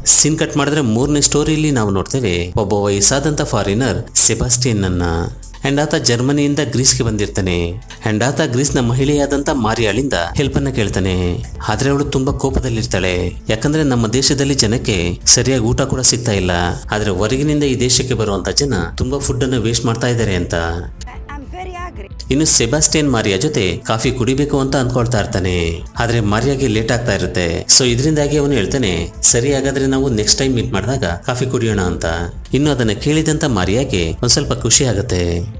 ಸೀನ್ ಕಟ್ ಮಾಡಿದ್ರೆ ಮೂರನೇ ಸ್ಟೋರಿಲಿ ನಾವು ನೋಡ್ತೇವೆ ಒಬ್ಬ ವಯಸ್ಸಾದಂತ ಫಾರಿನರ್ ಸೆಬಾಸ್ಟಿಯನ್ ಅನ್ನ ಅಂಡ್ ಆತ ಜರ್ಮನಿಯಿಂದ ಗ್ರೀಸ್ಗೆ ಬಂದಿರ್ತಾನೆ ಅಂಡ್ ಆತ ಗ್ರೀಸ್ನ ಮಹಿಳೆಯಾದಂತ ಮಾರಿಯಾಳಿಂದ ಹೆಲ್ಪ್ ಅನ್ನ ಕೇಳ್ತಾನೆ ಆದ್ರೆ ಅವಳು ತುಂಬಾ ಕೋಪದಲ್ಲಿರ್ತಾಳೆ ಯಾಕಂದ್ರೆ ನಮ್ಮ ದೇಶದಲ್ಲಿ ಜನಕ್ಕೆ ಸರಿಯಾಗಿ ಊಟ ಕೂಡ ಸಿಗ್ತಾ ಇಲ್ಲ ಆದ್ರೆ ಹೊರಗಿನಿಂದ ಈ ದೇಶಕ್ಕೆ ಬರುವಂತ ಜನ ತುಂಬಾ ಫುಡ್ ಅನ್ನ ವೇಸ್ಟ್ ಮಾಡ್ತಾ ಇದ್ದಾರೆ ಅಂತ I- I'm very angry. ಇನ್ನು ಸೆಬಾಸ್ಟಿಯನ್ ಮಾರಿಯಾ ಜೊತೆ ಕಾಫಿ ಕುಡಿಬೇಕು ಅಂತ ಅನ್ಕೊಳ್ತಾ ಇರ್ತಾನೆ ಆದ್ರೆ ಮಾರಿಯಾಗೆ ಲೇಟ್ ಆಗ್ತಾ ಇರುತ್ತೆ ಸೊ ಇದರಿಂದಾಗಿ ಅವನು ಹೇಳ್ತಾನೆ ಸರಿ ಹಾಗಾದ್ರೆ ನಾವು ನೆಕ್ಸ್ಟ್ ಟೈಮ್ ಮೀಟ್ ಮಾಡಿದಾಗ ಕಾಫಿ ಕುಡಿಯೋಣ ಅಂತ ಇನ್ನು ಅದನ್ನ ಕೇಳಿದಂತ ಮಾರಿಯಾಗೆ ಒಂದ್ ಸ್ವಲ್ಪ ಖುಷಿ ಆಗುತ್ತೆ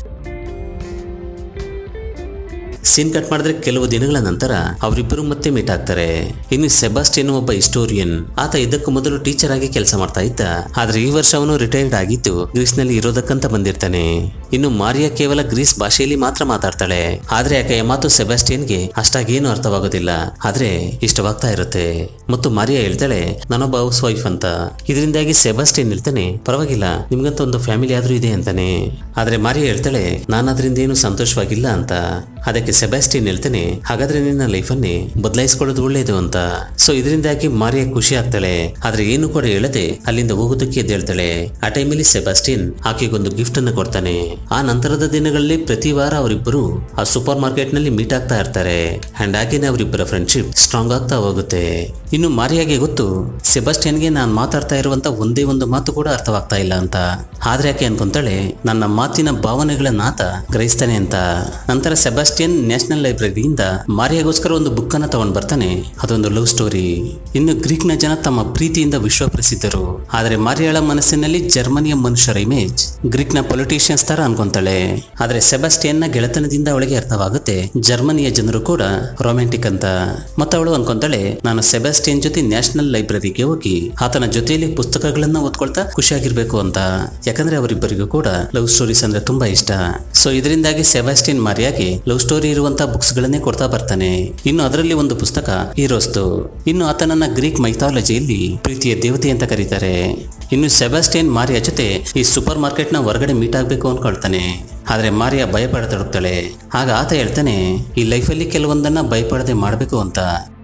ಸೀನ್ ಕಟ್ ಮಾಡಿದ್ರೆ ಕೆಲವು ದಿನಗಳ ನಂತರ ಅವರಿಬ್ಬರು ಮತ್ತೆ ಮೀಟ್ ಆಗ್ತಾರೆ ಇನ್ನು ಸೆಬಾಸ್ಟಿಯನ್ ಒಬ್ಬ ಹಿಸ್ಟೋರಿಯನ್ ಆತ ಇದಕ್ಕೂ ಮೊದಲು ಟೀಚರ್ ಆಗಿ ಕೆಲಸ ಮಾಡ್ತಾ ಇದ್ದ ಆದ್ರೆ ಈ ವರ್ಷ ಅವನು ರಿಟೈರ್ಡ್ ಆಗಿದ್ದು ಗ್ರೀಸ್ ನಲ್ಲಿ ಇರೋದಕ್ಕಂತ ಬಂದಿರ್ತಾನೆ ಇನ್ನು ಮಾರಿಯಾ ಕೇವಲ ಗ್ರೀಸ್ ಭಾಷೆಯಲ್ಲಿ ಮಾತ್ರ ಮಾತಾಡ್ತಾಳೆ ಆದ್ರೆ ಆಕೆಯ ಮಾತು ಸೆಬಾಸ್ಟಿಯನ್ಗೆ ಅಷ್ಟಾಗೇನು ಅರ್ಥವಾಗೋದಿಲ್ಲ ಆದ್ರೆ ಇಷ್ಟವಾಗ್ತಾ ಇರುತ್ತೆ ಮತ್ತು ಮಾರಿಯಾ ಹೇಳ್ತಾಳೆ ನಾನೊಬ್ಬ ಹೌಸ್ ವೈಫ್ ಅಂತ ಇದರಿಂದಾಗಿ ಸೆಬಾಸ್ಟಿಯನ್ ಹೇಳ್ತಾನೆ ಪರವಾಗಿಲ್ಲ ನಿಮ್ಗಂತ ಒಂದು ಫ್ಯಾಮಿಲಿ ಆದ್ರೂ ಇದೆ ಅಂತಾನೆ ಆದ್ರೆ ಮಾರಿಯಾ ಹೇಳ್ತಾಳೆ ನಾನು ಅದರಿಂದ ಏನು ಸಂತೋಷವಾಗಿಲ್ಲ ಅಂತ ಅದಕ್ಕೆ ಸೆಬಾಸ್ಟಿಯನ್ ಹೇಳ್ತಾನೆ ಹಾಗಾದ್ರೆ ನಿನ್ನ ಲೈಫನ್ನೇ ಬದಲಾಯಿಸ್ಕೊಳ್ಳೋದು ಒಳ್ಳೇದು ಅಂತ ಸೊ ಇದರಿಂದಾಗಿ ಮಾರಿಯಾ ಖುಷಿ ಆಗ್ತಾಳೆ ಆದ್ರೆ ಏನು ಕೂಡ ಹೇಳದೆ ಅಲ್ಲಿಂದ ಹೋಗೋದಕ್ಕೆ ಎದ್ದೇಳ್ತಾಳೆ ಆ ಟೈಮಲ್ಲಿ ಸೆಬಾಸ್ಟಿಯನ್ ಆಕೆಗೊಂದು ಗಿಫ್ಟ್ ಅನ್ನು ಕೊಡ್ತಾನೆ ಆ ನಂತರದ ದಿನಗಳಲ್ಲಿ ಪ್ರತಿ ವಾರ ಅವರಿಬ್ಬರು ಆ ಸೂಪರ್ ಮಾರ್ಕೆಟ್ ನಲ್ಲಿ ಮೀಟ್ ಆಗ್ತಾ ಇರ್ತಾರೆ ಅಂಡ್ ಹಾಗೇನೆ ಅವರಿಬ್ಬರ ಫ್ರೆಂಡ್ಶಿಪ್ ಸ್ಟ್ರಾಂಗ್ ಆಗ್ತಾ ಹೋಗುತ್ತೆ ಇನ್ನು ಮಾರಿಯಾಗೆ ಗೊತ್ತು ಸೆಬಾಸ್ಟಿಯನ್ಗೆ ನಾನು ಮಾತಾಡ್ತಾ ಇರುವಂತ ಒಂದೇ ಒಂದು ಮಾತು ಕೂಡ ಅರ್ಥವಾಗ್ತಾ ಇಲ್ಲ ಅಂತ ಆದ್ರೆ ಯಾಕೆ ಅನ್ಕೊಂತಾಳೆ ನನ್ನ ಮಾತಿನ ಭಾವನೆಗಳನ್ನ ಆತ ಗ್ರಹಿಸ್ತಾನೆ ಅಂತ ನಂತರ ಸೆಬಾಸ್ಟಿಯನ್ ನ್ಯಾಷನಲ್ ಲೈಬ್ರರಿಯಿಂದ ಮಾರಿಯಾಗೋಸ್ಕರ ಒಂದು ಬುಕ್ ಅನ್ನ ತಗೊಂಡ್ ಬರ್ತಾನೆ ಅದೊಂದು ಲವ್ ಸ್ಟೋರಿ ಇನ್ನು ಗ್ರೀಕ್ ನ ಜನ ತಮ್ಮ ಪ್ರೀತಿಯಿಂದ ವಿಶ್ವ ಪ್ರಸಿದ್ಧರು ಆದ್ರೆ ಮಾರಿಯಾಳ ಮನಸ್ಸಿನಲ್ಲಿ ಜರ್ಮನಿಯ ಮನುಷ್ಯರ ಇಮೇಜ್ ಗ್ರೀಕ್ ನ ಪೊಲಿಟಿಷಿಯನ್ಸ್ ತರ ಅನ್ಕೊಂತಾಳೆ ಆದ್ರೆ ಸೆಬಾಸ್ಟಿಯನ್ ನ ಗೆಳೆತನದಿಂದ ಅವಳಿಗೆ ಅರ್ಥವಾಗುತ್ತೆ ಜರ್ಮನಿಯ ಜನರು ಕೂಡ ರೊಮ್ಯಾಂಟಿಕ್ ಅಂತ ಮತ್ತೆ ಅವಳು ಅನ್ಕೊಂತಾಳೆ ನಾನು ಸೆಬಾಸ್ಟಿಯನ್ ಜೊತೆ ನ್ಯಾಷನಲ್ ಲೈಬ್ರರಿಗೆ ಹೋಗಿ ಆತನ ಜೊತೆಯಲ್ಲಿ ಪುಸ್ತಕಗಳನ್ನ ಓದ್ಕೊಳ್ತಾ ಖುಷಿಯಾಗಿರ್ಬೇಕು ಅಂತ ಯಾಕಂದ್ರೆ ಅವರಿಬ್ಬರಿಗೂ ಕೂಡ ಲವ್ ಸ್ಟೋರೀಸ್ ಅಂದ್ರೆ ತುಂಬಾ ಇಷ್ಟ ಸೊ ಇದರಿಂದಾಗಿ ಸೆಬಾಸ್ಟಿಯನ್ ಮಾರಿಯಾಗಿ ಲವ್ ಸ್ಟೋರಿ ಇರುವಂತ ಬುಕ್ಸ್ ಗಳನ್ನೇ ಕೊಡ್ತಾ ಬರ್ತಾನೆ ಇನ್ನು ಅದರಲ್ಲಿ ಒಂದು ಪುಸ್ತಕ ಹೀರೋಸ್ದು ಇನ್ನು ಆತನನ್ನ ಗ್ರೀಕ್ ಮೈಥಾಲಜಿಯಲ್ಲಿ ಪ್ರೀತಿಯ ದೇವತೆ ಅಂತ ಕರೀತಾರೆ ಇನ್ನು ಸೆಬಾಸ್ಟಿಯನ್ ಮಾರಿಯಾ ಜೊತೆ ಈ ಸೂಪರ್ ಮಾರ್ಕೆಟ್ ನ ಹೊರಗಡೆ ಮೀಟ್ ಆಗ್ಬೇಕು ಅನ್ಕೊಳ್ತಾನೆ ಆದ್ರೆ ಮಾರಿಯಾ ಭಯಪಡತೊಡಗ್ತಾಳೆ ಆಗ ಆತ ಹೇಳ್ತಾನೆ ಈ ಲೈಫಲ್ಲಿ ಕೆಲವೊಂದನ್ನ ಭಯಪಡದೆ ಮಾಡಬೇಕು ಅಂತ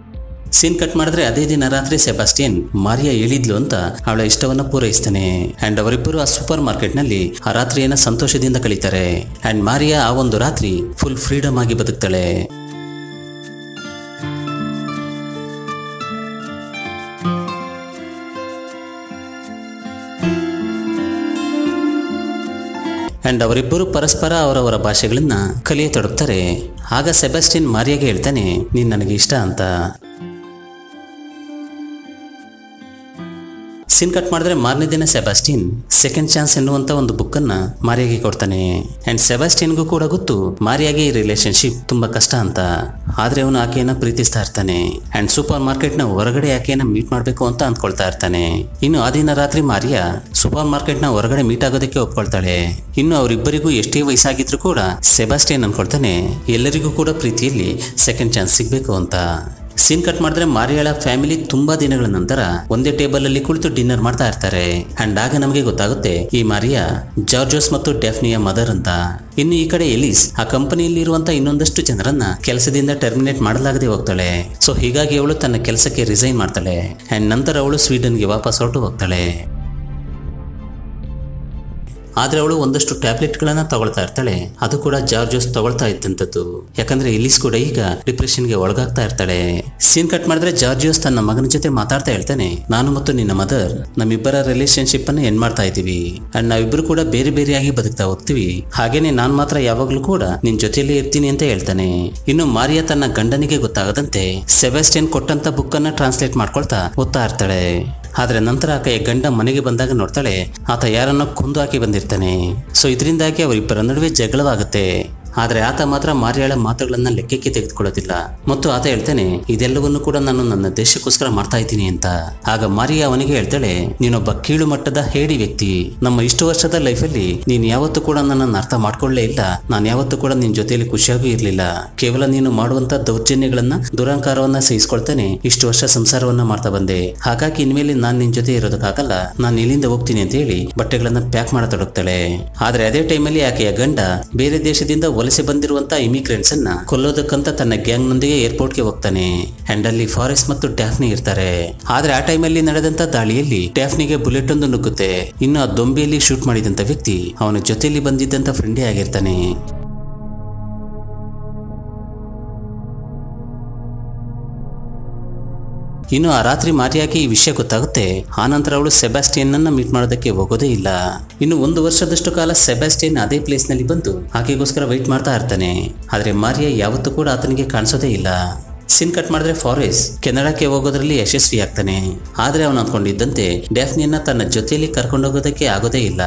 ಸೀನ್ ಕಟ್ ಮಾಡಿದ್ರೆ ಅದೇ ದಿನ ರಾತ್ರಿ ಸೆಬಾಸ್ಟಿಯನ್ ಮಾರಿಯಾ ಹೇಳಿದ್ಲು ಅಂತ ಅವಳ ಇಷ್ಟವನ್ನ ಪೂರೈಸ್ತಾನೆ ಅಂಡ್ ಅವರಿಬ್ಬರು ಆ ಸೂಪರ್ ಮಾರ್ಕೆಟ್ ನಲ್ಲಿ ಆ ರಾತ್ರಿಯನ್ನ ಸಂತೋಷದಿಂದ ಕಳೀತಾರೆ ಅಂಡ್ ಮಾರಿಯಾ ಆ ಒಂದು ರಾತ್ರಿ ಫುಲ್ ಫ್ರೀಡಮ್ ಆಗಿ ಬದುಕ್ತಾಳೆ ಅಂಡ್ ಅವರಿಬ್ಬರು ಪರಸ್ಪರ ಅವರವರ ಭಾಷೆಗಳನ್ನ ಕಲಿಯತೊಡಗ್ತಾರೆ ಆಗ ಸೆಬಾಸ್ಟಿಯನ್ ಮಾರಿಯಾಗೆ ಹೇಳ್ತಾನೆ ನೀನ್ ನನಗೆ ಇಷ್ಟ ಅಂತ ಸೀನ್ ಕಟ್ ಮಾಡಿದ್ರೆ ಮಾರನೇ ದಿನ ಸೆಬಾಸ್ಟಿನ್ ಸೆಕೆಂಡ್ ಚಾನ್ಸ್ ಎನ್ನುವಂತ ಒಂದು ಬುಕ್ ಅನ್ನ ಮಾರಿಯಾಗೆ ಕೊಡ್ತಾನೆ ಅಂಡ್ ಸೆಬಾಸ್ಟಿನ್ಗೂ ಕೂಡ ಗೊತ್ತು ಮಾರಿಯಾಗೆ ಈ ರಿಲೇಶನ್ಶಿಪ್ ತುಂಬಾ ಕಷ್ಟ ಅಂತ ಆದ್ರೆ ಅವನು ಆಕೆಯನ್ನ ಪ್ರೀತಿಸ್ತಾ ಇರ್ತಾನೆ ಅಂಡ್ ಸೂಪರ್ ಮಾರ್ಕೆಟ್ ನ ಹೊರಗಡೆ ಆಕೆಯನ್ನ ಮೀಟ್ ಮಾಡ್ಬೇಕು ಅಂತ ಅಂದ್ಕೊಳ್ತಾ ಇರ್ತಾನೆ ಇನ್ನು ಆ ದಿನ ರಾತ್ರಿ ಮಾರಿಯಾ ಸೂಪರ್ ಮಾರ್ಕೆಟ್ ನ ಹೊರಗಡೆ ಮೀಟ್ ಆಗೋದಕ್ಕೆ ಒಪ್ಕೊಳ್ತಾಳೆ ಇನ್ನು ಅವರಿಬ್ಬರಿಗೂ ಎಷ್ಟೇ ವಯಸ್ಸಾಗಿದ್ರು ಕೂಡ ಸೆಬಾಸ್ಟಿಯನ್ ಅನ್ಕೊಳ್ತಾನೆ ಎಲ್ಲರಿಗೂ ಕೂಡ ಪ್ರೀತಿಯಲ್ಲಿ ಸೆಕೆಂಡ್ ಚಾನ್ಸ್ ಸಿಗ್ಬೇಕು ಅಂತ ಸೀನ್ ಕಟ್ ಮಾಡಿದ್ರೆ ಮಾರಿಯಾಳ ಫ್ಯಾಮಿಲಿ ತುಂಬಾ ದಿನಗಳ ನಂತರ ಒಂದೇ ಟೇಬಲ್ ಅಲ್ಲಿ ಕುಳಿತು ಡಿನ್ನರ್ ಮಾಡ್ತಾ ಇರ್ತಾರೆ ಅಂಡ್ ಆಗ ನಮಗೆ ಗೊತ್ತಾಗುತ್ತೆ ಈ ಮಾರಿಯಾ ಜಾರ್ಜೋಸ್ ಮತ್ತು ಡೆಫ್ನಿಯ ಮದರ್ ಅಂತ ಇನ್ನು ಈ ಕಡೆ ಎಲಿಸ್ ಆ ಕಂಪನಿಯಲ್ಲಿ ಇರುವಂತ ಇನ್ನೊಂದಷ್ಟು ಜನರನ್ನ ಕೆಲಸದಿಂದ ಟರ್ಮಿನೇಟ್ ಮಾಡಲಾಗದೆ ಹೋಗ್ತಾಳೆ ಸೊ ಹೀಗಾಗಿ ಅವಳು ತನ್ನ ಕೆಲಸಕ್ಕೆ ರಿಸೈನ್ ಮಾಡ್ತಾಳೆ ಅಂಡ್ ನಂತರ ಅವಳು ಸ್ವೀಡನ್ಗೆ ವಾಪಸ್ ಹೊರಟು ಹೋಗ್ತಾಳೆ ಆದ್ರೆ ಅವಳು ಒಂದಷ್ಟು ಟ್ಯಾಬ್ಲೆಟ್ಗಳನ್ನ ತಗೊಳ್ತಾ ಇರ್ತಾಳೆ ಅದು ಕೂಡ ಜಾರ್ಜೋಸ್ ತಗೊಳ್ತಾ ಇದ್ದಂಥದ್ದು ಯಾಕಂದ್ರೆ ಎಲಿಸ್ ಕೂಡ ಈಗ ಡಿಪ್ರೆಷನ್ಗೆ ಒಳಗಾಗ್ತಾ ಇರ್ತಾಳೆ ಸೀನ್ ಕಟ್ ಮಾಡಿದ್ರೆ ಜಾರ್ಜಿಯೋಸ್ ತನ್ನ ಮಗನ ಜೊತೆ ಮಾತಾಡ್ತಾ ಹೇಳ್ತಾನೆ ನಾನು ಮತ್ತು ನಿನ್ನ ಮದರ್ ನಮ್ಮಿಬ್ಬರ ರಿಲೇಶನ್ಶಿಪ್ ಅನ್ನ ಎಂಡ್ ಮಾಡ್ತಾ ಇದ್ದೀವಿ ಅಂಡ್ ನಾವಿಬ್ರು ಕೂಡ ಬೇರೆ ಬೇರೆಯಾಗಿ ಬದುಕ್ತಾ ಹೋಗ್ತೀವಿ ಹಾಗೇನೆ ನಾನ್ ಮಾತ್ರ ಯಾವಾಗ್ಲೂ ಕೂಡ ನಿನ್ ಜೊತೆಲೇ ಇರ್ತೀನಿ ಅಂತ ಹೇಳ್ತಾನೆ ಇನ್ನು ಮಾರಿಯಾ ತನ್ನ ಗಂಡನಿಗೆ ಗೊತ್ತಾಗದಂತೆ ಸೆಬಾಸ್ಟಿಯನ್ ಕೊಟ್ಟಂತ ಬುಕ್ ಅನ್ನ ಟ್ರಾನ್ಸ್ಲೇಟ್ ಮಾಡ್ಕೊಳ್ತಾ ಓದ್ತಾ ಇರ್ತಾಳೆ ಆದ್ರೆ ನಂತರ ಆಕೆಯ ಗಂಡ ಮನೆಗೆ ಬಂದಾಗ ನೋಡ್ತಾಳೆ ಆತ ಯಾರನ್ನ ಕೊಂದು ಹಾಕಿ ಬಂದಿರ್ತಾನೆ ಸೊ ಇದರಿಂದಾಗಿ ಅವರಿಬ್ಬರ ನಡುವೆ ಜಗಳವಾಗುತ್ತೆ ಆದ್ರೆ ಆತ ಮಾತ್ರ ಮಾರಿಯಾಳ ಮಾತುಗಳನ್ನ ಲೆಕ್ಕಕ್ಕೆ ತೆಗೆದುಕೊಳ್ಳೋದಿಲ್ಲ ಮತ್ತು ಆತ ಹೇಳ್ತಾನೆ ಇದೆಲ್ಲವನ್ನು ಕೂಡ ನಾನು ನನ್ನ ದೇಶಕ್ಕೋಸ್ಕರ ಮಾಡ್ತಾ ಇದ್ದೀನಿ ಅಂತ ಆಗ ಮಾರಿಯಾ ಅವನಿಗೆ ಹೇಳ್ತಾಳೆ ನೀನೊಬ್ಬ ಕೀಳು ಮಟ್ಟದ ಹೇಡಿ ವ್ಯಕ್ತಿ ನಮ್ಮ ಇಷ್ಟು ವರ್ಷದ ಲೈಫಲ್ಲಿ ನೀನ್ ಯಾವತ್ತೂ ಕೂಡ ನನ್ನನ್ನು ಅರ್ಥ ಮಾಡ್ಕೊಳ್ಳೇ ಇಲ್ಲ ನಾನು ಯಾವತ್ತೂ ಕೂಡ ನಿನ್ ಜೊತೆಯಲ್ಲಿ ಖುಷಿಯಾಗೂ ಇರ್ಲಿಲ್ಲ ಕೇವಲ ನೀನು ಮಾಡುವಂತ ದೌರ್ಜನ್ಯಗಳನ್ನ ದುರಂಕಾರವನ್ನ ಸಹಿಸ್ಕೊಳ್ತಾನೆ ಇಷ್ಟು ವರ್ಷ ಸಂಸಾರವನ್ನ ಮಾಡ್ತಾ ಬಂದೆ ಹಾಗಾಗಿ ಇನ್ಮೇಲೆ ನಾನ್ ನಿನ್ ಜೊತೆ ಇರೋದಕ್ಕಾಗಲ್ಲ ನಾನು ಇಲ್ಲಿಂದ ಹೋಗ್ತೀನಿ ಅಂತ ಹೇಳಿ ಬಟ್ಟೆಗಳನ್ನ ಪ್ಯಾಕ್ ಮಾಡತೊಡಗ್ತಾಳೆ ಆದ್ರೆ ಅದೇ ಟೈಮಲ್ಲಿ ಆಕೆಯ ಗಂಡ ಬೇರೆ ದೇಶದಿಂದ ವಲಸೆ ಬಂದಿರುವಂತ ಇಮಿಗ್ರೆಂಟ್ಸ್ ಅನ್ನ ಕೊಲ್ಲೋದಕ್ಕಂತ ತನ್ನ ಗ್ಯಾಂಗ್ ನೊಂದಿಗೆ ಏರ್ಪೋರ್ಟ್ ಗೆ ಹೋಗ್ತಾನೆ ಅಂಡ್ ಅಲ್ಲಿ ಫಾರೆಸ್ಟ್ ಮತ್ತು ಡ್ಯಾಫ್ನಿ ಇರ್ತಾರೆ ಆದ್ರೆ ಆ ಟೈಮಲ್ಲಿ ನಡೆದಂತ ದಾಳಿಯಲ್ಲಿ ಡ್ಯಾಫ್ನಿಗೆ ಬುಲೆಟ್ ಒಂದು ನುಗ್ಗುತ್ತೆ ಇನ್ನು ಆ ದೊಂಬಿಯಲ್ಲಿ ಶೂಟ್ ಮಾಡಿದಂತ ವ್ಯಕ್ತಿ ಅವನ ಜೊತೆಯಲ್ಲಿ ಬಂದಿದ್ದಂತ ಫ್ರೆಂಡೇ ಆಗಿರ್ತಾನೆ ಇನ್ನು ಆ ರಾತ್ರಿ ಮಾರಿಯಾಗಿ ಈ ವಿಷಯ ಗೊತ್ತಾಗುತ್ತೆ ಆನಂತರ ಅವಳು ಸೆಬಾಸ್ಟಿಯನ್ ಅನ್ನ ಮೀಟ್ ಮಾಡೋದಕ್ಕೆ ಹೋಗೋದೇ ಇಲ್ಲ ಇನ್ನು ಒಂದು ವರ್ಷದಷ್ಟು ಕಾಲ ಸೆಬಾಸ್ಟಿಯನ್ ಅದೇ ಪ್ಲೇಸ್ ನಲ್ಲಿ ಬಂದು ಆಕೆಗೋಸ್ಕರ ವೈಟ್ ಮಾಡ್ತಾ ಇರ್ತಾನೆ ಆದ್ರೆ ಮಾರಿಯಾ ಯಾವತ್ತೂ ಕೂಡ ಆತನಿಗೆ ಕಾಣಿಸೋದೇ ಇಲ್ಲ ಸಿನ್ ಕಟ್ ಮಾಡಿದ್ರೆ ಫಾರೆಸ್ಟ್ ಕೆನಡಾಕ್ಕೆ ಹೋಗೋದ್ರಲ್ಲಿ ಯಶಸ್ವಿ ಆಗ್ತಾನೆ ಆದ್ರೆ ಅವನು ಅಂದ್ಕೊಂಡಿದ್ದಂತೆ ಡ್ಯಾಫ್ನಿಯನ್ನ ತನ್ನ ಜೊತೆಯಲ್ಲಿ ಕರ್ಕೊಂಡೋಗೋದಕ್ಕೆ ಆಗೋದೇ ಇಲ್ಲ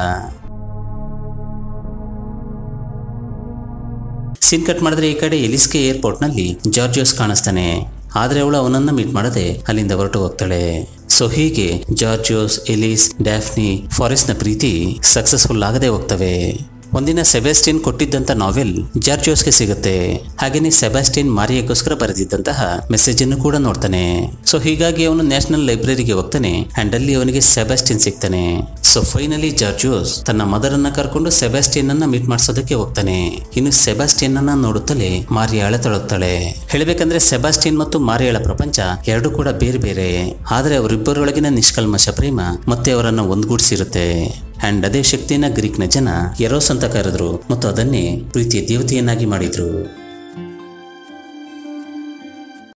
ಸೀನ್ ಕಟ್ ಮಾಡಿದ್ರೆ ಈ ಕಡೆ ಎಲಿಸ್ಕೆ ಏರ್ಪೋರ್ಟ್ನಲ್ಲಿ ಜಾರ್ಜಿಯೋಸ್ ಕಾಣಿಸ್ತಾನೆ ಆದ್ರೆ ಅವಳು ಅವನನ್ನ ಮೀಟ್ ಮಾಡದೆ ಅಲ್ಲಿಂದ ಹೊರಟು ಹೋಗ್ತಾಳೆ ಸೊ ಹೀಗೆ ಜಾರ್ಜಿಯೋಸ್ ಎಲಿಸ್ ಡ್ಯಾಫ್ನಿ ಫಾರೆಸ್ಟ್ನ ಪ್ರೀತಿ ಸಕ್ಸಸ್ಫುಲ್ ಆಗದೆ ಹೋಗ್ತವೆ ಒಂದಿನ ಸೆಬಾಸ್ಟಿಯನ್ ಕೊಟ್ಟಿದ್ದಂತ ನಾವೆಲ್ ಜಾರ್ಜಿಯೋಸ್ಗೆ ಸಿಗುತ್ತೆ ಹಾಗೇನೆ ಸೆಬಾಸ್ಟಿಯನ್ ಮಾರಿಯಾಗೋಸ್ಕರ ಬರೆದಿದ್ದಂತಹ ಮೆಸೇಜ್ ಅನ್ನು ಕೂಡ ನೋಡ್ತಾನೆ ಸೊ ಹೀಗಾಗಿ ಅವನು ನ್ಯಾಷನಲ್ ಲೈಬ್ರರಿಗೆ ಹೋಗ್ತಾನೆ ಅಂಡ್ ಅಲ್ಲಿ ಅವನಿಗೆ ಸೆಬಾಸ್ಟಿಯನ್ ಸಿಗ್ತಾನೆ ಸೊ ಫೈನಲಿ ಜಾರ್ಜಿಯೋಸ್ ತನ್ನ ಮದರ್ ಅನ್ನ ಕರ್ಕೊಂಡು ಸೆಬಾಸ್ಟಿಯನ್ ಅನ್ನ ಮೀಟ್ ಮಾಡಿಸೋದಕ್ಕೆ ಹೋಗ್ತಾನೆ ಇನ್ನು ಸೆಬಾಸ್ಟಿಯನ್ ಅನ್ನ ನೋಡುತ್ತಲೇ ಮಾರಿಯ ಅಳತೊಳಗ್ತಾಳೆ ಹೇಳ್ಬೇಕಂದ್ರೆ ಸೆಬಾಸ್ಟಿಯನ್ ಮತ್ತು ಮಾರಿಯಾಳ ಪ್ರಪಂಚ ಎರಡು ಕೂಡ ಬೇರೆ ಬೇರೆ ಆದ್ರೆ ಅವರಿಬ್ಬರೊಳಗಿನ ನಿಷ್ಕಲ್ಮಶ ಪ್ರೇಮ ಮತ್ತೆ ಅವರನ್ನ ಒಂದ್ಗೂಡಿಸಿರುತ್ತೆ ಅಂಡ್ ಅದೇ ಶಕ್ತಿಯನ್ನ ಗ್ರೀಕ್ನ ಜನ ಎರೋಸ್ ಅಂತ ಕರೆದ್ರು ಮತ್ತು ಅದನ್ನೇ ಪ್ರೀತಿಯ ದೇವತೆಯನ್ನಾಗಿ ಮಾಡಿದ್ರು